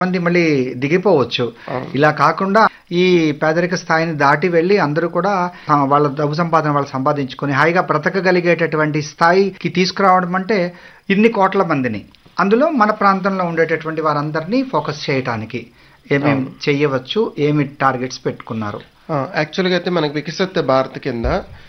మంది మళ్ళీ దిగిపోవచ్చు అవును. ఇలా కాకుండా ఈ పేదరిక స్థాయిని దాటి వెళ్ళి అందరూ కూడా ఆ, వాళ్ళ డబ్బు సంపాదన వాళ్ళు సంపాదించుకొని హాయిగా బ్రతకగలిగేటటువంటి స్థాయికి తీసుకురావడం అంటే ఇన్ని కోట్ల మందిని అందులో మన ప్రాంతంలో ఉండేటటువంటి వారందరినీ ఫోకస్ చేయటానికి ఏమేం చెయ్యవచ్చు ఏమి టార్గెట్స్ పెట్టుకున్నారు ఆ, యాక్చువల్గా అయితే మనకి వికసిత భారత్ కింద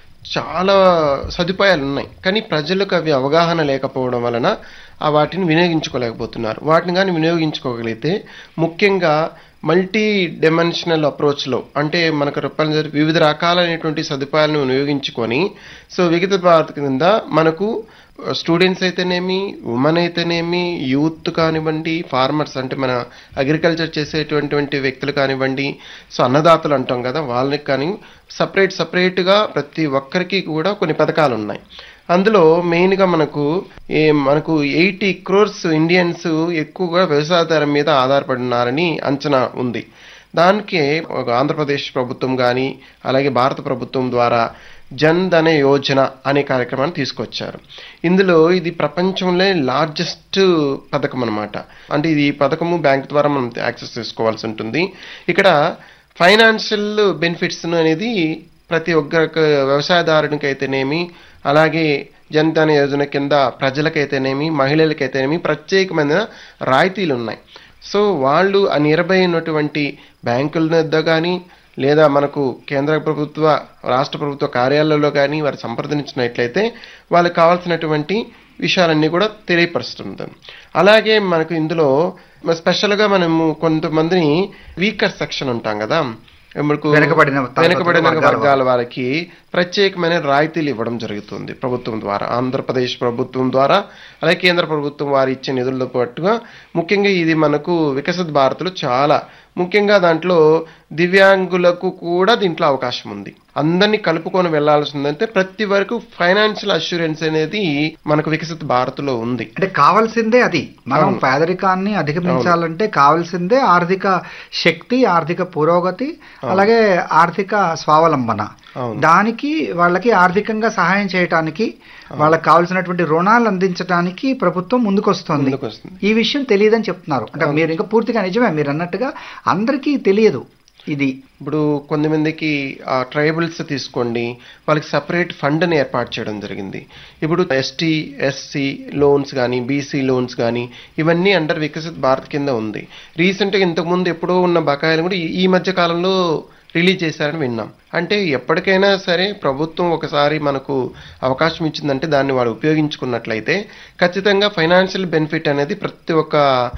చాలా సదుపాయాలు ఉన్నాయి కానీ ప్రజలకు అవి అవగాహన లేకపోవడం వలన ఆ వాటిని వినియోగించుకోలేకపోతున్నారు వాటిని కానీ వినియోగించుకోగలిగితే ముఖ్యంగా మల్టీ డైమెన్షనల్ అప్రోచ్లో అంటే మనకు రూపాయలు వివిధ రకాలైనటువంటి సదుపాయాలను వినియోగించుకొని సో వికసిత భారత్ కింద మనకు స్టూడెంట్స్ అయితేనేమి ఉమెన్ అయితేనేమి యూత్ కానివ్వండి ఫార్మర్స్ అంటే మన అగ్రికల్చర్ చేసేటువంటి వ్యక్తులు కానివ్వండి సో అన్నదాతలు అంటాం కదా వాళ్ళకి కానీ సపరేట్ సపరేట్గా ప్రతి ఒక్కరికి కూడా కొన్ని పథకాలు ఉన్నాయి అందులో మెయిన్గా మనకు ఏ మనకు ఎయిటీ క్రోర్స్ ఇండియన్స్ ఎక్కువగా వ్యవసాయదారం మీద ఆధారపడి ఉన్నారని అంచనా ఉంది దానికి ఒక ఆంధ్రప్రదేశ్ ప్రభుత్వం కానీ అలాగే భారత ప్రభుత్వం ద్వారా జన్ ధన యోజన అనే కార్యక్రమాన్ని తీసుకొచ్చారు ఇందులో ఇది ప్రపంచంలో లార్జెస్ట్ పథకం అనమాట అంటే ఇది ఈ పథకము బ్యాంక్ ద్వారా మనం యాక్సెస్ చేసుకోవాల్సి ఉంటుంది ఇక్కడ ఫైనాన్షియల్ బెనిఫిట్స్ అనేది ప్రతి ఒక్క వ్యవసాయదారునికి అయితేనేమి అలాగే జనధన యోజన కింద ప్రజలకైతేనేమి మహిళలకైతేనేమి ప్రత్యేకమైన రాయితీలు ఉన్నాయి సో వాళ్ళు ఆ నియర్బై ఉన్నటువంటి బ్యాంకుల వద్ద కానీ లేదా మనకు కేంద్ర ప్రభుత్వ రాష్ట్ర ప్రభుత్వ కార్యాలయంలో కానీ వారు సంప్రదించినట్లయితే వాళ్ళకి కావాల్సినటువంటి విషయాలన్నీ కూడా తెలియపరుస్తుంది అలాగే మనకు ఇందులో స్పెషల్గా మనము కొంతమందిని వీకర్ సెక్షన్ ఉంటాం కదా మనకు వెనుకబడిన తరగతుల వెనుకబడిన వర్గాల వర్గాల వారికి ప్రత్యేకమైన రాయితీలు ఇవ్వడం జరుగుతుంది ప్రభుత్వం ద్వారా ఆంధ్రప్రదేశ్ ప్రభుత్వం ద్వారా అలాగే కేంద్ర ప్రభుత్వం వారు ఇచ్చే నిధులతో పాటుగా ముఖ్యంగా ఇది మనకు వికసిత్ భారత్లో చాలా ముఖ్యంగా దాంట్లో దివ్యాంగులకు కూడా దీంట్లో అవకాశం ఉంది అందరినీ కలుపుకొని వెళ్లాల్సి ఉందంటే ప్రతి వరకు ఫైనాన్షియల్ అష్యూరెన్స్ అనేది మనకు వికసిత్ భారత్లో ఉంది అంటే కావాల్సిందే అది మనం అవును. పేదరికాన్ని అధిగమించాలంటే కావాల్సిందే ఆర్థిక శక్తి ఆర్థిక పురోగతి అలాగే ఆర్థిక స్వావలంబన అవును. దానికి వాళ్ళకి ఆర్థికంగా సహాయం చేయటానికి వాళ్ళకి కావాల్సినటువంటి రుణాలు అందించడానికి ప్రభుత్వం ముందుకొస్తుంది ముందుకు వస్తుంది ఈ విషయం తెలియదని చెప్తున్నారు అంటే మీరు ఇంకా పూర్తిగా నిజమే మీరు అన్నట్టుగా అందరికీ తెలియదు ఇది ఇప్పుడు కొంతమందికి ఆ ట్రైబల్స్ తీసుకోండి వాళ్ళకి సపరేట్ ఫండ్ని ఏర్పాటు చేయడం జరిగింది ఇప్పుడు ఎస్టీ ఎస్సీ లోన్స్ కానీ బీసీ లోన్స్ కానీ ఇవన్నీ అండర్ వికసిత్ భారత్ కింద ఉంది రీసెంట్గా ఇంతకుముందు ఎప్పుడో ఉన్న బకాయిలు కూడా ఈ- ఈ మధ్య కాలంలో రిలీజ్ చేశారని విన్నాం అంటే ఎప్పటికైనా సరే ప్రభుత్వం ఒకసారి మనకు అవకాశం ఇచ్చిందంటే దాన్ని వాడు ఉపయోగించుకున్నట్లయితే ఖచ్చితంగా ఫైనాన్షియల్ బెనిఫిట్ అనేది ప్రతి ఒక్క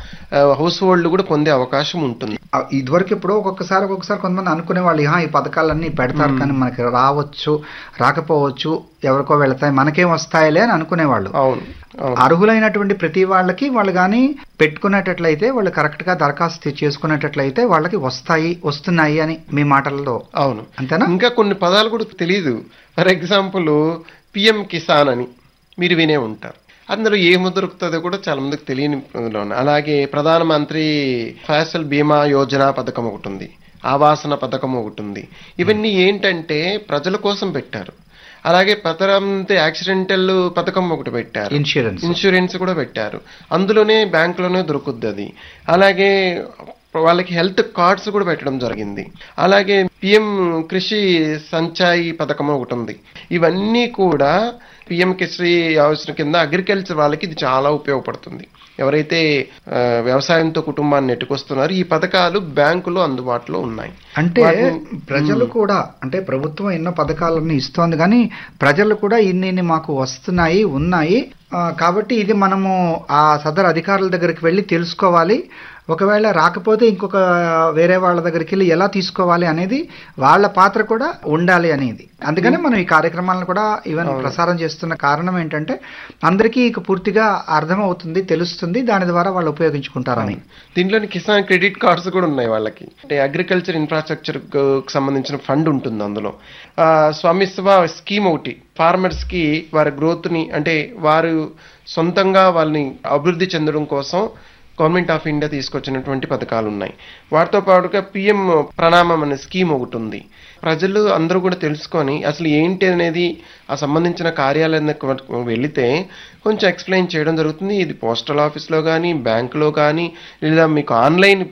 హౌస్ హోల్డ్ కూడా పొందే అవకాశం ఉంటుంది ఆ, ఇదివరకు ఎప్పుడో ఒక్కొక్కసారి ఒక్కొక్కసారి కొంతమంది అనుకునే వాళ్ళు "హా, ఈ పథకాలన్నీ పెడతారు కానీ మనకి రావచ్చు రాకపోవచ్చు ఎవరికో వెళతాయి మనకేం వస్తాయిలే అని అనుకునేవాళ్ళు అవును అవును అర్హులైనటువంటి ప్రతి వాళ్ళకి వాళ్ళు కానీ పెట్టుకునేటట్లయితే వాళ్ళు కరెక్ట్ గా దరఖాస్తు చేసుకునేటట్లయితే వాళ్ళకి వస్తాయి వస్తున్నాయి అని మీ మాటల్లో అవును అంతేనా ఇంకా కొన్ని పదాలు కూడా తెలియదు ఫర్ ఎగ్జాంపుల్ పిఎం కిసాన్ అని మీరు వినే ఉంటారు అందులో ఏమి దొరుకుతుందో కూడా చాలా మందికి తెలియని అందులో ఉన్నాయి. అలాగే ప్రధానమంత్రి ఫసల్ బీమా యోజన పథకం ఒకటి ఉంది ఆవాసన పథకం ఒకటి ఉంది ఇవన్నీ ఏంటంటే ప్రజల కోసం పెట్టారు అలాగే ప్రధానమంత్రి యాక్సిడెంటల్ పథకం ఒకటి పెట్టారు ఇన్సూరెన్స్ ఇన్సూరెన్స్ కూడా పెట్టారు అందులోనే బ్యాంకులోనే దొరుకుద్ది అది అలాగే వాళ్ళకి హెల్త్ కార్డ్స్ కూడా పెట్టడం జరిగింది అలాగే పిఎం కృషి సంచాయి పథకం ఒకటి ఉంది ఇవన్నీ కూడా పిఎం కృషి యోజన కింద అగ్రికల్చర్ వాళ్ళకి ఇది చాలా ఉపయోగపడుతుంది ఎవరైతే ఆ, వ్యవసాయంతో కుటుంబాన్ని నెట్టుకొస్తున్నారో ఈ పథకాలు బ్యాంకులో అందుబాటులో ఉన్నాయి అంటే వాటిని- ప్రజలు కూడా అంటే ప్రభుత్వం ఎన్నో పథకాలన్నీ ఇస్తోంది కానీ ప్రజలు కూడా ఇన్ని ఇన్ని మాకు వస్తున్నాయి ఉన్నాయి ఆ, కాబట్టి ఇది మనము ఆ సదరు అధికారుల దగ్గరికి వెళ్ళి తెలుసుకోవాలి ఒకవేళ రాకపోతే ఇంకొక వేరే వాళ్ళ దగ్గరికి వెళ్ళి ఎలా తీసుకోవాలి అనేది వాళ్ళ పాత్ర కూడా ఉండాలి అనేది అందుకనే మనం ఈ కార్యక్రమాలను కూడా ఈవెన్ ప్రసారం చేస్తున్న కారణం ఏంటంటే అందరికీ ఇక పూర్తిగా అర్థమవుతుంది తెలుస్తుంది దాని ద్వారా వాళ్ళు ఉపయోగించుకుంటారని దీంట్లోని కిసాన్ క్రెడిట్ కార్డ్స్ కూడా ఉన్నాయి వాళ్ళకి అంటే అగ్రికల్చర్ ఇన్ఫ్రాస్ట్రక్చర్ సంబంధించిన ఫండ్ ఉంటుంది అందులో ఆ, స్వామిత్వ స్కీమ్ ఒకటి ఫార్మర్స్ కి వారి గ్రోత్ ని అంటే వారు సొంతంగా వాళ్ళని అభివృద్ధి చెందడం కోసం గవర్నమెంట్ ఆఫ్ ఇండియా తీసుకొచ్చినటువంటి పథకాలు ఉన్నాయి వాటితో పాటుగా పిఎం ప్రణామం అనే స్కీమ్ ఒకటి ఉంది ప్రజలు అందరూ కూడా తెలుసుకొని అసలు ఏంటి అనేది ఆ సంబంధించిన కార్యాలయం దగ్గరకు వెళితే కొంచెం ఎక్స్ప్లెయిన్ చేయడం జరుగుతుంది ఇది పోస్టల్ ఆఫీస్లో కానీ బ్యాంకులో కానీ లేదా మీకు ఆన్లైన్